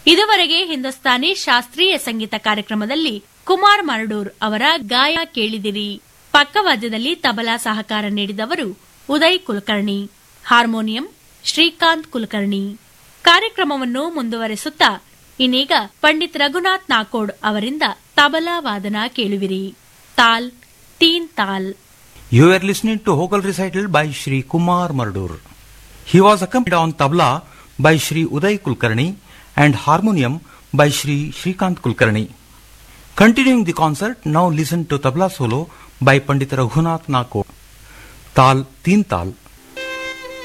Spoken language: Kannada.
ಇದುವರೆಗೆ ಹಿಂದೂಸ್ತಾನಿ ಶಾಸ್ತ್ರೀಯ ಸಂಗೀತ ಕಾರ್ಯಕ್ರಮದಲ್ಲಿ ಕುಮಾರ್ ಮರಡೂರ್ ಅವರ ಗಾಯ ಕೇಳಿದಿರಿ ಪಕ್ಕವಾದ್ಯದಲ್ಲಿ ತಬಲಾ ಸಹಕಾರ ನೀಡಿದವರು ಉದಯ್ ಕುಲಕರ್ಣಿ ಹಾರ್ಮೋನಿಯಂ ಶ್ರೀಕಾಂತ್ ಕುಲಕರ್ಣಿ ಕಾರ್ಯಕ್ರಮವನ್ನು ಮುಂದುವರೆಸುತ್ತಾ ಇನ್ನೀಗ ಪಂಡಿತ್ ರಘುನಾಥ್ ನಾಕೋಡ್ ಅವರಿಂದ ತಬಲಾ ವಾದನ ಕೇಳುವಿರಿ ತಾಲ್ ತೀನ್ ತಾಲ್ You were listening to vocal recital by Shri Kumar Mardur. He was accompanied on tabla by Shri Uday Kulkarni and harmonium by Shri Shrikant Kulkarni. Continuing the concert, now listen to tabla solo by Pandit Raghunath Nakod. Tal Teen Tal